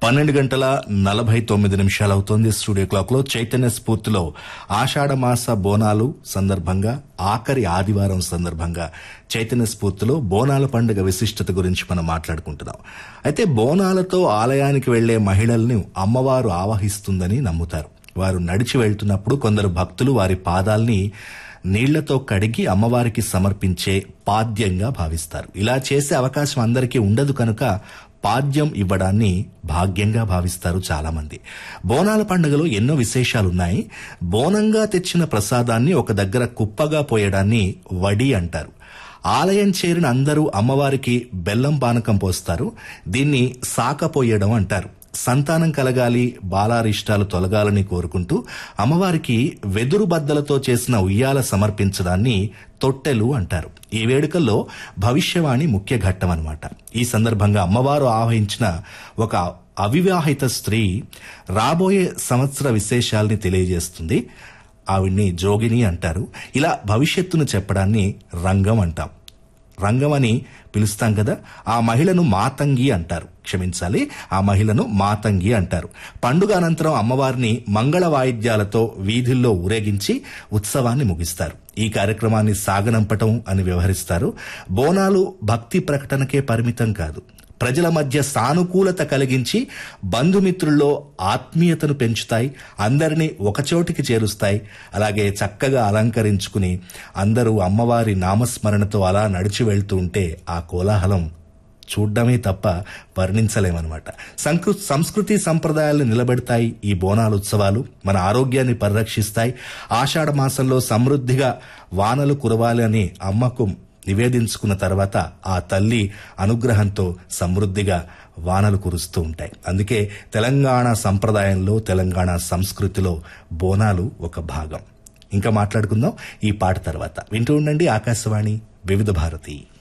పన్నెండు గంటల నలభై తొమ్మిది నిమిషాలు అవుతోంది స్టూడియో క్లాక్ లో చైతన్య స్ఫూర్తిలో ఆషాఢ మాస బోనాలు సందర్భంగా ఆఖరి ఆదివారం సందర్భంగా చైతన్య స్ఫూర్తిలో బోనాల పండుగ విశిష్టత గురించి మనం మాట్లాడుకుంటున్నాం అయితే బోనాలతో ఆలయానికి వెళ్లే మహిళల్ని అమ్మవారు ఆవహిస్తుందని నమ్ముతారు వారు నడిచి వెళ్తున్నప్పుడు కొందరు భక్తులు వారి పాదాల్ని నీళ్లతో కడిగి అమ్మవారికి సమర్పించే పాద్యంగా భావిస్తారు ఇలా చేసే అవకాశం అందరికీ ఉండదు కనుక పాద్యం ఇవ్వడాన్ని భాగ్యంగా భావిస్తారు చాలా మంది బోనాల పండుగలో ఎన్నో విశేషాలున్నాయి బోనంగా తెచ్చిన ప్రసాదాన్ని ఒక దగ్గర కుప్పగా పోయడాన్ని వడి అంటారు ఆలయం చేరిన అందరూ అమ్మవారికి బెల్లం పానకం పోస్తారు దీన్ని సాకపోయడం అంటారు సంతానం కలగాలి బాలారిష్టాలు తొలగాలని కోరుకుంటూ అమ్మవారికి వెదురు బద్దలతో చేసిన ఉయ్యాల సమర్పించడాన్ని తొట్టెలు అంటారు ఈ వేడుకల్లో భవిష్యవాణి ముఖ్య ఘట్టం అన్నమాట ఈ సందర్భంగా అమ్మవారు ఆవహించిన ఒక అవివాహిత స్త్రీ రాబోయే సంవత్సర విశేషాల్ని తెలియజేస్తుంది ఆవిడ్ని జోగిని అంటారు ఇలా భవిష్యత్తును చెప్పడాన్ని రంగం అంటాం రంగం అని పిలుస్తాం కదా ఆ మహిళను మాతంగి అంటారు క్షమించాలి ఆ మహిళను మాతంగి అంటారు పండుగ అనంతరం అమ్మవారిని మంగళ వాయిద్యాలతో వీధుల్లో ఊరేగించి ఉత్సవాన్ని ముగిస్తారు ఈ కార్యక్రమాన్ని సాగనంపటం అని వ్యవహరిస్తారు బోనాలు భక్తి ప్రకటనకే పరిమితం కాదు ప్రజల మధ్య సానుకూలత కలిగించి బంధుమిత్రుల్లో ఆత్మీయతను పెంచుతాయి అందరినీ ఒకచోటికి చేరుస్తాయి అలాగే చక్కగా అలంకరించుకుని అందరూ అమ్మవారి నామస్మరణతో అలా నడిచి వెళ్తూ ఉంటే ఆ కోలాహలం చూడ్డమే తప్ప వర్ణించలేమన్నమాట సంకృ సంస్కృతి సంప్రదాయాలను నిలబెడతాయి ఈ బోనాల ఉత్సవాలు మన ఆరోగ్యాన్ని పరిరక్షిస్తాయి ఆషాఢ మాసంలో సమృద్ధిగా వానలు కురవాలి అని అమ్మకు నివేదించుకున్న తర్వాత ఆ తల్లి అనుగ్రహంతో సమృద్ధిగా వానలు కురుస్తూ ఉంటాయి అందుకే తెలంగాణ సంప్రదాయంలో తెలంగాణ సంస్కృతిలో బోనాలు ఒక భాగం ఇంకా మాట్లాడుకుందాం ఈ పాట తర్వాత వింటూ ఉండండి ఆకాశవాణి వివిధ భారతి